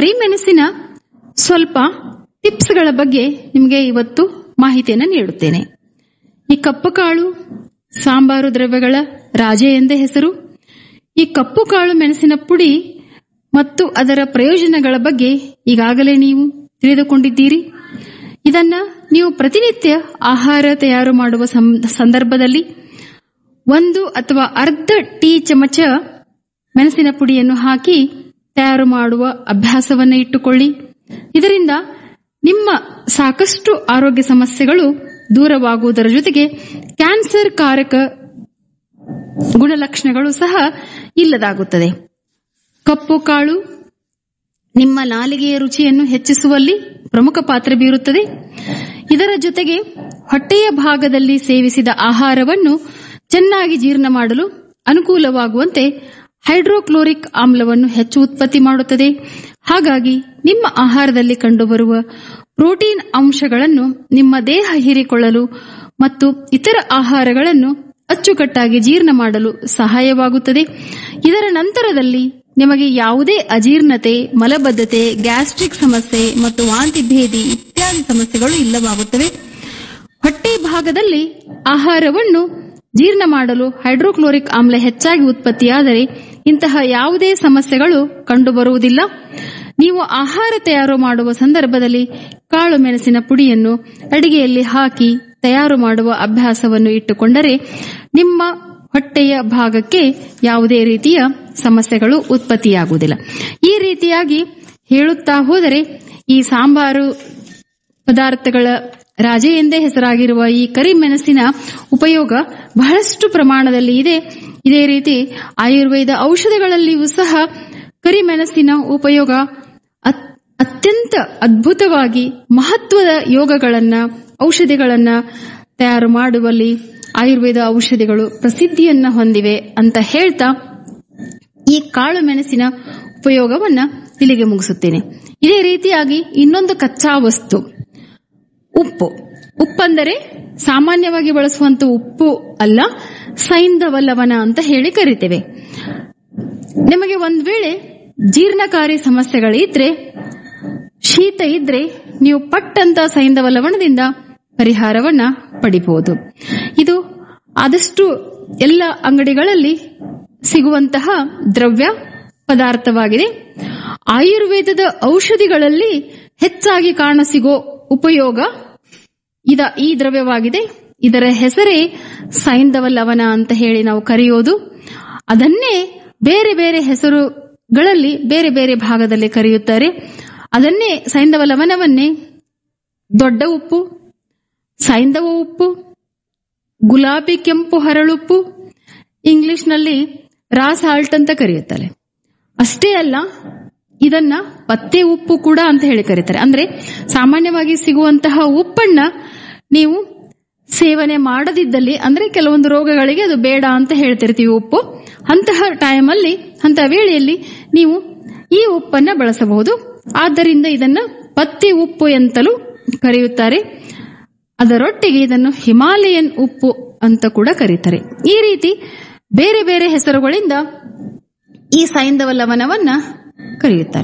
ಕರಿಮೆಣಸಿನ ಸ್ವಲ್ಪ ಟಿಪ್ಸ್ಗಳ ಬಗ್ಗೆ ನಿಮಗೆ ಇವತ್ತು ಮಾಹಿತಿಯನ್ನು ನೀಡುತ್ತೇನೆ ಈ ಕಪ್ಪು ಕಾಳು ಸಾಂಬಾರು ದ್ರವ್ಯಗಳ ರಾಜೆ ಎಂದೇ ಹೆಸರು ಈ ಕಪ್ಪು ಕಾಳು ಮೆಣಸಿನ ಪುಡಿ ಮತ್ತು ಅದರ ಪ್ರಯೋಜನಗಳ ಬಗ್ಗೆ ಈಗಾಗಲೇ ನೀವು ತಿಳಿದುಕೊಂಡಿದ್ದೀರಿ ಇದನ್ನ ನೀವು ಪ್ರತಿನಿತ್ಯ ಆಹಾರ ತಯಾರು ಮಾಡುವ ಸಂ- ಸಂದರ್ಭದಲ್ಲಿ ಒಂದು ಅಥವಾ ಅರ್ಧ ಟೀ ಚಮಚ ಮೆಣಸಿನ ಪುಡಿಯನ್ನು ಹಾಕಿ ತಯಾರು ಮಾಡುವ ಅಭ್ಯಾಸವನ್ನು ಇಟ್ಟುಕೊಳ್ಳಿ ಇದರಿಂದ ನಿಮ್ಮ ಸಾಕಷ್ಟು ಆರೋಗ್ಯ ಸಮಸ್ಯೆಗಳು ದೂರವಾಗುವುದರ ಜೊತೆಗೆ ಕ್ಯಾನ್ಸರ್ ಕಾರಕ ಗುಣಲಕ್ಷಣಗಳು ಸಹ ಇಲ್ಲದಾಗುತ್ತದೆ ಕಪ್ಪು ಕಾಳು ನಿಮ್ಮ ನಾಲಿಗೆಯ ರುಚಿಯನ್ನು ಹೆಚ್ಚಿಸುವಲ್ಲಿ ಪ್ರಮುಖ ಪಾತ್ರ ಬೀರುತ್ತದೆ ಇದರ ಜೊತೆಗೆ ಹೊಟ್ಟೆಯ ಭಾಗದಲ್ಲಿ ಸೇವಿಸಿದ ಆಹಾರವನ್ನು ಚೆನ್ನಾಗಿ ಜೀರ್ಣ ಮಾಡಲು ಅನುಕೂಲವಾಗುವಂತೆ ಹೈಡ್ರೋಕ್ಲೋರಿಕ್ ಆಮ್ಲವನ್ನು ಹೆಚ್ಚು ಉತ್ಪತ್ತಿ ಮಾಡುತ್ತದೆ ಹಾಗಾಗಿ ನಿಮ್ಮ ಆಹಾರದಲ್ಲಿ ಕಂಡುಬರುವ ಪ್ರೋಟೀನ್ ಅಂಶಗಳನ್ನು ನಿಮ್ಮ ದೇಹ ಹೀರಿಕೊಳ್ಳಲು ಮತ್ತು ಇತರ ಆಹಾರಗಳನ್ನು ಅಚ್ಚುಕಟ್ಟಾಗಿ ಜೀರ್ಣ ಮಾಡಲು ಸಹಾಯವಾಗುತ್ತದೆ ಇದರ ನಂತರದಲ್ಲಿ ನಿಮಗೆ ಯಾವುದೇ ಅಜೀರ್ಣತೆ ಮಲಬದ್ಧತೆ ಗ್ಯಾಸ್ಟ್ರಿಕ್ ಸಮಸ್ಯೆ ಮತ್ತು ವಾಂತಿ ಭೇದಿ ಇತ್ಯಾದಿ ಸಮಸ್ಯೆಗಳು ಇಲ್ಲವಾಗುತ್ತವೆ ಹೊಟ್ಟೆ ಭಾಗದಲ್ಲಿ ಆಹಾರವನ್ನು ಜೀರ್ಣ ಮಾಡಲು ಹೈಡ್ರೋಕ್ಲೋರಿಕ್ ಆಮ್ಲ ಹೆಚ್ಚಾಗಿ ಉತ್ಪತ್ತಿಯಾದರೆ ಇಂತಹ ಯಾವುದೇ ಸಮಸ್ಯೆಗಳು ಕಂಡುಬರುವುದಿಲ್ಲ ನೀವು ಆಹಾರ ತಯಾರು ಮಾಡುವ ಸಂದರ್ಭದಲ್ಲಿ ಕಾಳು ಮೆಣಸಿನ ಪುಡಿಯನ್ನು ಅಡಿಗೆಯಲ್ಲಿ ಹಾಕಿ ತಯಾರು ಮಾಡುವ ಅಭ್ಯಾಸವನ್ನು ಇಟ್ಟುಕೊಂಡರೆ ನಿಮ್ಮ ಹೊಟ್ಟೆಯ ಭಾಗಕ್ಕೆ ಯಾವುದೇ ರೀತಿಯ ಸಮಸ್ಯೆಗಳು ಉತ್ಪತ್ತಿಯಾಗುವುದಿಲ್ಲ ಈ ರೀತಿಯಾಗಿ ಹೇಳುತ್ತಾ ಹೋದರೆ ಈ ಸಾಂಬಾರು ಪದಾರ್ಥಗಳ ರಾಜೆ ಎಂದೇ ಹೆಸರಾಗಿರುವ ಈ ಕರಿಮೆಣಸಿನ ಉಪಯೋಗ ಬಹಳಷ್ಟು ಪ್ರಮಾಣದಲ್ಲಿ ಇದೆ ಇದೇ ರೀತಿ ಆಯುರ್ವೇದ ಔಷಧಗಳಲ್ಲಿಯೂ ಸಹ ಕರಿಮೆಣಸಿನ ಉಪಯೋಗ ಅತ್- ಅತ್ಯಂತ ಅದ್ಭುತವಾಗಿ ಮಹತ್ವದ ಯೋಗಗಳನ್ನ ಔಷಧಿಗಳನ್ನ ತಯಾರು ಮಾಡುವಲ್ಲಿ ಆಯುರ್ವೇದ ಔಷಧಿಗಳು ಪ್ರಸಿದ್ಧಿಯನ್ನ ಹೊಂದಿವೆ ಅಂತ ಹೇಳ್ತಾ ಈ ಕಾಳು ಮೆಣಸಿನ ಉಪಯೋಗವನ್ನ ಇಲ್ಲಿಗೆ ಮುಗಿಸುತ್ತೇನೆ ಇದೇ ರೀತಿಯಾಗಿ ಇನ್ನೊಂದು ಕಚ್ಚಾ ವಸ್ತು ಉಪ್ಪು ಉಪ್ಪಂದರೆ ಸಾಮಾನ್ಯವಾಗಿ ಬಳಸುವಂತ ಉಪ್ಪು ಅಲ್ಲ ಸೈಂಧವ ಲವಣ ಅಂತ ಹೇಳಿ ಕರಿತೇವೆ ನಿಮಗೆ ಒಂದ್ ವೇಳೆ ಜೀರ್ಣಕಾರಿ ಸಮಸ್ಯೆಗಳಿದ್ರೆ ಶೀತ ಇದ್ರೆ ನೀವು ಪಟ್ಟಂತ ಸೈಂಧವ ಲವಣದಿಂದ ಪರಿಹಾರವನ್ನ ಪಡಿಬಹುದು ಇದು ಆದಷ್ಟು ಎಲ್ಲ ಅಂಗಡಿಗಳಲ್ಲಿ ಸಿಗುವಂತಹ ದ್ರವ್ಯ ಪದಾರ್ಥವಾಗಿದೆ ಆಯುರ್ವೇದದ ಔಷಧಿಗಳಲ್ಲಿ ಹೆಚ್ಚಾಗಿ ಕಾಣಸಿಗೋ ಉಪಯೋಗ ಇದ ಈ ದ್ರವ್ಯವಾಗಿದೆ ಇದರ ಹೆಸರೇ ಸೈಂಧವ ಲವಣ ಅಂತ ಹೇಳಿ ನಾವು ಕರೆಯೋದು ಅದನ್ನೇ ಬೇರೆ ಬೇರೆ ಹೆಸರುಗಳಲ್ಲಿ ಬೇರೆ ಬೇರೆ ಭಾಗದಲ್ಲಿ ಕರೆಯುತ್ತಾರೆ ಅದನ್ನೇ ಸೈಂಧವ ಲವಣವನ್ನೇ ದೊಡ್ಡ ಉಪ್ಪು ಸೈಂಧವ ಉಪ್ಪು ಗುಲಾಬಿ ಕೆಂಪು ಹರಳುಪ್ಪು ಇಂಗ್ಲಿಷ್ನಲ್ಲಿ ರಾ ಸಾಲ್ಟ್ ಅಂತ ಕರೆಯುತ್ತಾರೆ ಅಷ್ಟೇ ಅಲ್ಲ ಇದನ್ನ ಪತ್ತೆ ಉಪ್ಪು ಕೂಡ ಅಂತ ಹೇಳಿ ಕರೀತಾರೆ ಅಂದ್ರೆ ಸಾಮಾನ್ಯವಾಗಿ ಸಿಗುವಂತಹ ಉಪ್ಪನ್ನ ನೀವು ಸೇವನೆ ಮಾಡದಿದ್ದಲ್ಲಿ ಅಂದ್ರೆ ಕೆಲವೊಂದು ರೋಗಗಳಿಗೆ ಅದು ಬೇಡ ಅಂತ ಹೇಳ್ತಿರ್ತೀವಿ ಉಪ್ಪು ಅಂತಹ ಟೈಮಲ್ಲಿ ಅಂತಹ ವೇಳೆಯಲ್ಲಿ ನೀವು ಈ ಉಪ್ಪನ್ನ ಬಳಸಬಹುದು ಆದ್ದರಿಂದ ಇದನ್ನ ಪತ್ತಿ ಉಪ್ಪು ಎಂತಲೂ ಕರೆಯುತ್ತಾರೆ ಅದರೊಟ್ಟಿಗೆ ಇದನ್ನು ಹಿಮಾಲಯನ್ ಉಪ್ಪು ಅಂತ ಕೂಡ ಕರೀತಾರೆ ಈ ರೀತಿ ಬೇರೆ ಬೇರೆ ಹೆಸರುಗಳಿಂದ ಈ ಸೈಂಧವ ಲವಣವನ್ನ ಕರೆಯುತ್ತಾರೆ